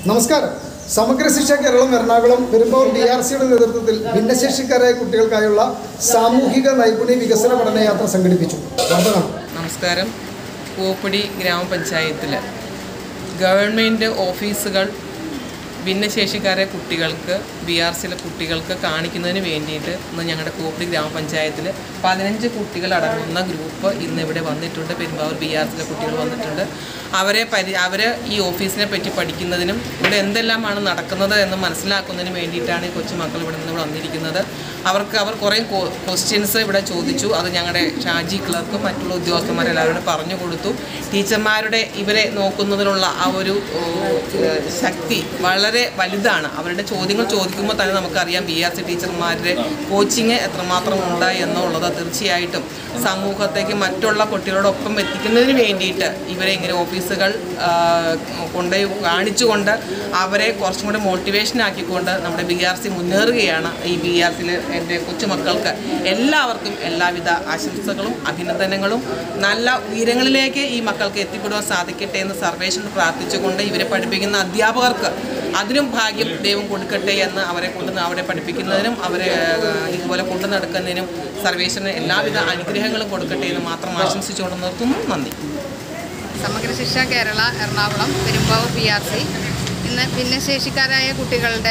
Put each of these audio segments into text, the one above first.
നമസ്കാരം Samagra Shiksha Keralam Ernakulam Perumbavoor D R സിയുടെ നേതൃത്വത്തിൽ ഭിന്നശേഷിക്കാരായ കുട്ടികൾക്കായുള്ള സാമൂഹിക നൈപുണ്യ വികസന പഠനയാത്ര സംഘടിപ്പിച്ചു വാർത്ത കാണാം നമസ്കാരം പൂപ്പടി ഗ്രാമപഞ്ചായത്തിൽ ഗവൺമെൻറ് ഓഫീസുകൾ ഭിന്നശേഷിക്കാരെ കുട്ടികൾക്ക് ബി ആർ സിയിലെ കുട്ടികൾക്ക് കാണിക്കുന്നതിന് വേണ്ടിയിട്ട് ഇന്ന് ഞങ്ങളുടെ പൂപ്പടി ഗ്രാമപഞ്ചായത്തിൽ പതിനഞ്ച് കുട്ടികൾ അടങ്ങുന്ന ഗ്രൂപ്പ് ഇന്ന് ഇവിടെ വന്നിട്ടുണ്ട് പെരുമ്പാവൂർ ബി ആർ സിയിലെ കുട്ടികൾ വന്നിട്ടുണ്ട് അവരെ പരി അവർ ഈ ഓഫീസിനെ പറ്റി പഠിക്കുന്നതിനും ഇവിടെ എന്തെല്ലാമാണ് നടക്കുന്നത് എന്ന് മനസ്സിലാക്കുന്നതിന് വേണ്ടിയിട്ടാണ് ഈ കൊച്ചുമക്കൾ ഇവിടെ നിന്ന് ഇവിടെ വന്നിരിക്കുന്നത് അവർക്ക് അവർ കുറേ ക്വസ്റ്റ്യൻസ് ഇവിടെ ചോദിച്ചു അത് ഞങ്ങളുടെ ഷാജി ക്ലർക്കും മറ്റുള്ള ഉദ്യോഗസ്ഥന്മാരെല്ലാവരും പറഞ്ഞു കൊടുത്തു ടീച്ചർമാരുടെ ഇവരെ നോക്കുന്നതിനുള്ള ആ ഒരു ഓ, ഏഹ്, ശക്തി വളരെ വലുതാണ് അവരുടെ ചോദ്യങ്ങൾ ചോദിക്കുമ്പോൾ തന്നെ നമുക്കറിയാം ബി ആർ സി ടീച്ചർമാരുടെ കോച്ചിങ് എത്രമാത്രം ഉണ്ടായി എന്നുള്ളത് തീർച്ചയായിട്ടും സമൂഹത്തേക്ക് മറ്റുള്ള കുട്ടികളോടൊപ്പം എത്തിക്കുന്നതിന് വേണ്ടിയിട്ട് ഇവരെ ഇങ്ങനെ ഓഫീസുകൾ ആ, കൊണ്ടുപോയി കാണിച്ചുകൊണ്ട് അവരെ കുറച്ചും കൂടി മോട്ടിവേഷൻ ആക്കിക്കൊണ്ട് നമ്മുടെ ബി ആർ സി മുന്നേറുകയാണ് ഈ ബി ആർ സിയിൽ എൻ്റെ കൊച്ചുമക്കൾക്ക് എല്ലാവർക്കും എല്ലാവിധ ആശംസകളും അഭിനന്ദനങ്ങളും നല്ല ഉയരങ്ങളിലേക്ക് ഈ മക്കൾക്ക് എത്തിപ്പെടുവാൻ സാധിക്കട്ടെ എന്ന് സർവേശ്വരൻ പ്രാർത്ഥിച്ചുകൊണ്ട് ഇവരെ പഠിപ്പിക്കുന്ന അധ്യാപകർക്ക് അതിനും ഭാഗ്യം ദൈവം കൊടുക്കട്ടെ എന്ന് അവരെ കൊണ്ട് അവരെ പഠിപ്പിക്കുന്നതിനും അവരെ ആ, ഇതുപോലെ കൊണ്ടു നടക്കുന്നതിനും സർവേശ്വരന് എല്ലാവിധ അനുഗ്രഹങ്ങളും കൊടുക്കട്ടെ എന്ന് മാത്രം ആശംസിച്ചുകൊണ്ട് നിർത്തുന്നു നന്ദി Samagra Shiksha Kerala Ernakulam Perumbavoor P R C ഇന്ന് ഭിന്നശേഷിക്കാരായ കുട്ടികളുടെ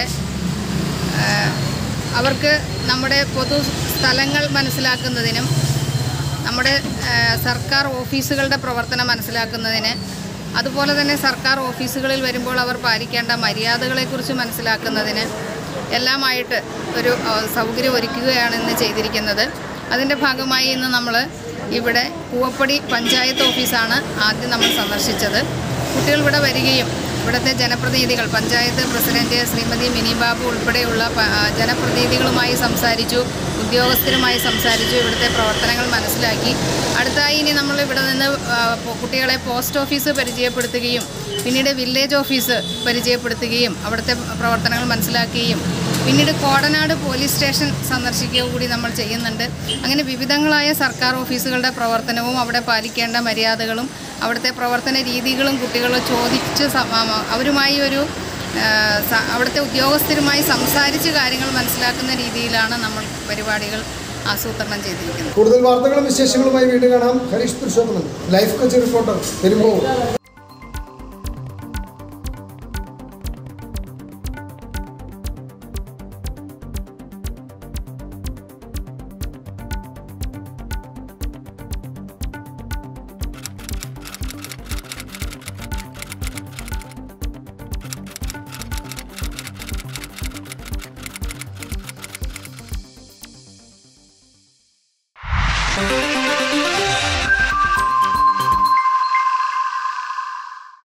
ആ, അവർക്ക് നമ്മുടെ പൊതു സ്ഥലങ്ങൾ മനസ്സിലാക്കുന്നതിനും നമ്മുടെ ആ, സർക്കാർ ഓഫീസുകളുടെ പ്രവർത്തനം മനസ്സിലാക്കുന്നതിന് അതുപോലെ തന്നെ സർക്കാർ ഓഫീസുകളിൽ വരുമ്പോൾ അവർ പാലിക്കേണ്ട മര്യാദകളെക്കുറിച്ച് മനസ്സിലാക്കുന്നതിന് എല്ലാമായിട്ട് ഒരു ആ, സൗകര്യം ഒരുക്കുകയാണ് ഇന്ന് ചെയ്തിരിക്കുന്നത് അതിൻ്റെ ഭാഗമായി ഇന്ന് നമ്മൾ ഇവിടെ പൂവപ്പടി പഞ്ചായത്ത് ഓഫീസാണ് ആദ്യം നമ്മൾ സന്ദർശിച്ചത് കുട്ടികൾ ഇവിടെ വരികയും ഇവിടുത്തെ ജനപ്രതിനിധികൾ പഞ്ചായത്ത് പ്രസിഡന്റ് ശ്രീമതി മിനി ബാബു ഉൾപ്പെടെയുള്ള പ- ആ, ജനപ്രതിനിധികളുമായി സംസാരിച്ചു ഉദ്യോഗസ്ഥരുമായി സംസാരിച്ചു ഇവിടുത്തെ പ്രവർത്തനങ്ങൾ മനസ്സിലാക്കി അടുത്തായി ഇനി നമ്മൾ ഇവിടെ നിന്ന് ആ, പോ- കുട്ടികളെ പോസ്റ്റ് ഓഫീസ് പരിചയപ്പെടുത്തുകയും പിന്നീട് വില്ലേജ് ഓഫീസ് പരിചയപ്പെടുത്തുകയും അവിടുത്തെ പ്രവർത്തനങ്ങൾ മനസ്സിലാക്കുകയും പിന്നീട് കോടനാട് പോലീസ് സ്റ്റേഷൻ സന്ദർശിക്കുക കൂടി നമ്മൾ ചെയ്യുന്നുണ്ട് അങ്ങനെ വിവിധങ്ങളായ സർക്കാർ ഓഫീസുകളുടെ പ്രവർത്തനവും അവിടെ പാലിക്കേണ്ട മര്യാദകളും അവിടുത്തെ പ്രവർത്തന രീതികളും കുട്ടികൾ ചോദിച്ച് സ- ആ, അവരുമായി ഒരു ആ, സ- അവിടുത്തെ ഉദ്യോഗസ്ഥരുമായി സംസാരിച്ച് കാര്യങ്ങൾ മനസ്സിലാക്കുന്ന രീതിയിലാണ് നമ്മൾ പരിപാടികൾ ആസൂത്രണം ചെയ്തിരിക്കുന്നത് കൂടുതൽ വാർത്തകളും വിശേഷങ്ങളുമായി വീണ്ടും കാണാം Harish Purushothaman life coach reporter Perumbavoor